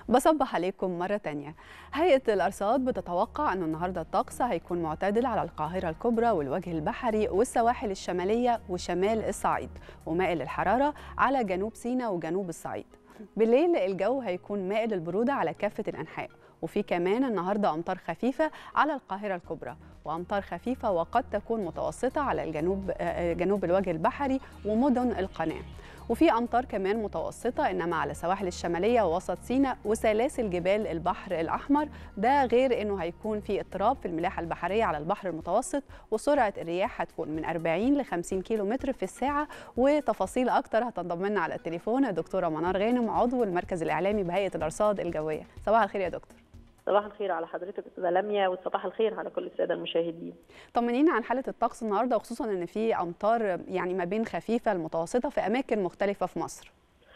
بصبح عليكم مرة تانية هيئة الأرصاد بتتوقع أن النهاردة الطقس هيكون معتدل على القاهرة الكبرى والوجه البحري والسواحل الشمالية وشمال الصعيد ومائل الحرارة على جنوب سيناء وجنوب الصعيد بالليل الجو هيكون مائل البرودة على كافة الأنحاء وفي كمان النهاردة أمطار خفيفة على القاهرة الكبرى وأمطار خفيفة وقد تكون متوسطة على الجنوب جنوب الوجه البحري ومدن القناة وفي امطار كمان متوسطه انما على السواحل الشماليه ووسط سيناء وسلاسل جبال البحر الاحمر ده غير انه هيكون في اضطراب في الملاحه البحريه على البحر المتوسط وسرعه الرياح هتكون من 40 ل 50 كيلو متر في الساعه وتفاصيل اكتر هتنضم لنا على التليفون الدكتوره منار غانم عضو المركز الاعلامي بهيئه الارصاد الجويه صباح الخير يا دكتور صباح الخير على حضرتك استاذه لميا وصباح الخير على كل الساده المشاهدين طمنينا عن حاله الطقس النهارده وخصوصا ان في امطار يعني ما بين خفيفه لمتوسطه في اماكن مختلفه في مصر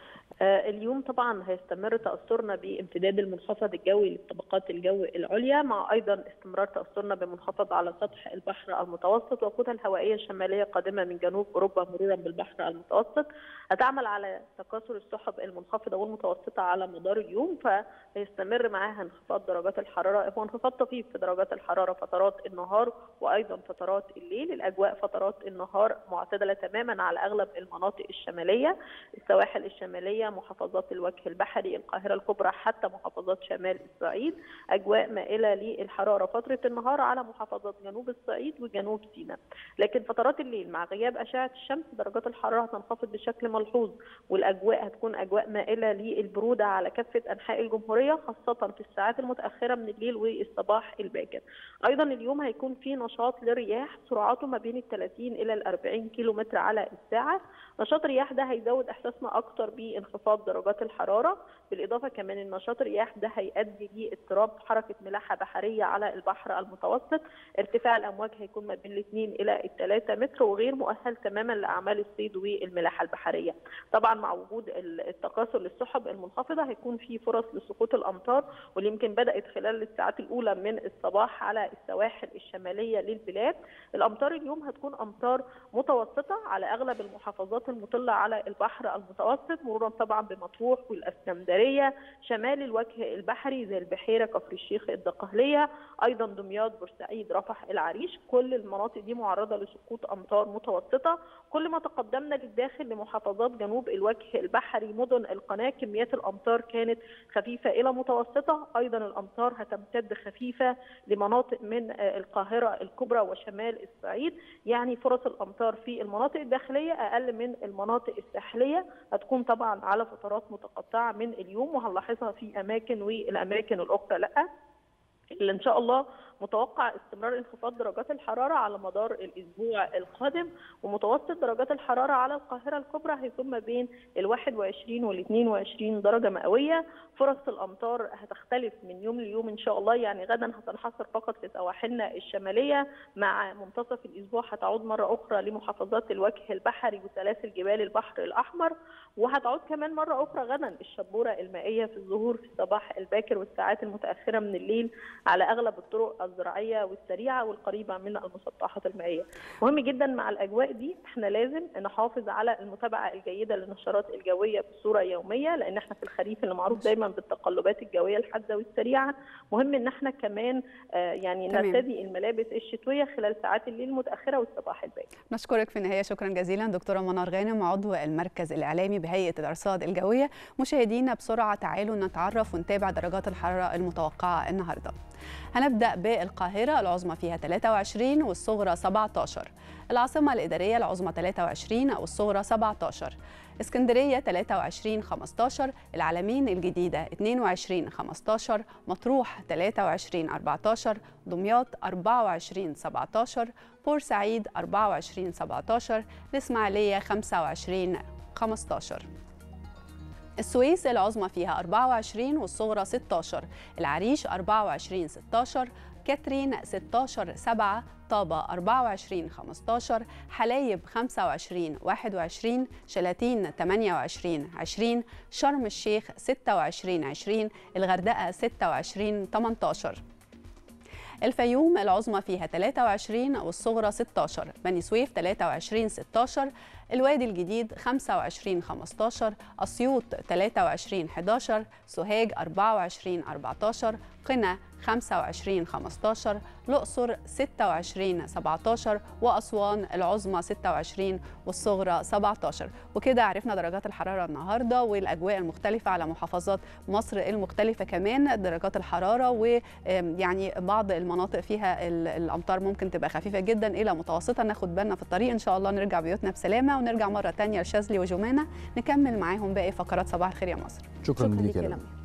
اليوم طبعا هيستمر تاثرنا بامتداد المنخفض الجوي لطبقات الجو العليا مع ايضا استمرار تاثرنا بمنخفض على سطح البحر المتوسط وكتل هوائيه شماليه قادمه من جنوب اوروبا مرورا بالبحر المتوسط هتعمل على تكاثر السحب المنخفضه والمتوسطه على مدار اليوم فهيستمر معاها انخفاض درجات الحراره هو انخفاض طفيف في درجات الحراره فترات النهار وايضا فترات الليل الاجواء فترات النهار معتدله تماما على اغلب المناطق الشماليه السواحل الشماليه محافظات الوجه البحري القاهره الكبرى حتى محافظات شمال الصعيد اجواء مائله للحراره فتره النهار على محافظات جنوب الصعيد وجنوب سيناء لكن فترات الليل مع غياب اشعه الشمس درجات الحراره هتنخفض بشكل ملحوظ والاجواء هتكون اجواء مائله للبروده على كافه انحاء الجمهوريه خاصه في الساعات المتاخره من الليل والصباح الباكر ايضا اليوم هيكون في نشاط للرياح سرعته ما بين ال 30 الى ال 40 كيلو متر على الساعه نشاط الرياح ده هيزود احساسنا اكتر بانخفاض درجات الحراره بالاضافه كمان ان نشاط الرياح ده هيؤدي لاضطراب حركه ملاحه بحريه على البحر المتوسط ارتفاع الامواج هيكون ما بين الاثنين الى الثلاثة متر وغير مؤهل تماما لاعمال الصيد والملاحه البحريه طبعا مع وجود التكاثر للسحب المنخفضه هيكون في فرص لسقوط الامطار واللي يمكن بدات خلال الساعات الاولى من الصباح على السواحل الشماليه للبلاد الامطار اليوم هتكون امطار متوسطه على اغلب المحافظات المطله على البحر المتوسط مرورا طبعا بمطروح والاسكندريه شمال الوجه البحري زي البحيره كفر الشيخ الدقهليه ايضا دمياط بورسعيد رفح العريش كل المناطق دي معرضه لسقوط امطار متوسطه كل ما تقدمنا للداخل لمحافظات جنوب الوجه البحري مدن القناه كميات الامطار كانت خفيفه الى متوسطه ايضا الامطار هتمتد خفيفه لمناطق من القاهره الكبرى وشمال الصعيد يعني فرص الامطار في المناطق الداخليه اقل من المناطق الساحليه هتكون طبعا على فترات متقطعه من اليوم وهنلاحظها في اماكن والاماكن الاخرى لا اللي ان شاء الله متوقع استمرار انخفاض درجات الحراره على مدار الاسبوع القادم ومتوسط درجات الحراره على القاهره الكبرى هيكون ما بين ال 21 وال 22 درجه مئويه فرص الامطار هتختلف من يوم ليوم ان شاء الله يعني غدا هتنحصر فقط في سواحلنا الشماليه مع منتصف الاسبوع هتعود مره اخرى لمحافظات الوجه البحري وسلاسل جبال البحر الاحمر وهتعود كمان مره اخرى غدا الشبوره المائيه في الظهور في الصباح الباكر والساعات المتاخره من الليل على اغلب الطرق الزراعيه والسريعه والقريبه من المسطحات المائيه. مهم جدا مع الاجواء دي احنا لازم نحافظ على المتابعه الجيده للنشرات الجويه بصوره يوميه لان احنا في الخريف اللي معروف دايما بالتقلبات الجويه الحاده والسريعه مهم ان احنا كمان آه يعني نرتدي الملابس الشتويه خلال ساعات الليل المتاخره والصباح الباكر. نشكرك في النهايه شكرا جزيلا دكتوره منار غانم عضو المركز الاعلامي بهيئه الارصاد الجويه مشاهدينا بسرعه تعالوا نتعرف ونتابع درجات الحراره المتوقعه النهارده. هنبدأ بالقاهرة العظمى فيها 23 والصغرى 17 العاصمة الإدارية العظمى 23 والصغرى 17 اسكندرية 23 15 العلمين الجديدة 22 15 مطروح 23 14 دمياط 24 17 بورسعيد 24 17 الإسماعيلية 25 15 السويس العظمى فيها 24 والصغرى 16 العريش 24 16 كاترين 16 7 طابة 24 15 حلايب 25 21 شلاتين 28 20 شرم الشيخ 26 20 الغردقة 26 18 الفيوم العظمى فيها 23 والصغرى 16 بني سويف 23 16 الوادي الجديد 25 15 أسيوط 23 11 سوهاج 24 14 قنا 25 15 الأقصر 26 17 وأسوان العظمى 26 والصغرى 17 وكده عرفنا درجات الحرارة النهاردة والأجواء المختلفة على محافظات مصر المختلفة كمان درجات الحرارة ويعني بعض المناطق فيها الأمطار ممكن تبقى خفيفة جدا إلى متوسطة ناخد بالنا في الطريق إن شاء الله نرجع بيوتنا بسلامة ونرجع مرة تانية لشاذلي وجمانة نكمل معاهم باقي فقرات صباح الخير يا مصر شكرا, شكرا ليك يا لميا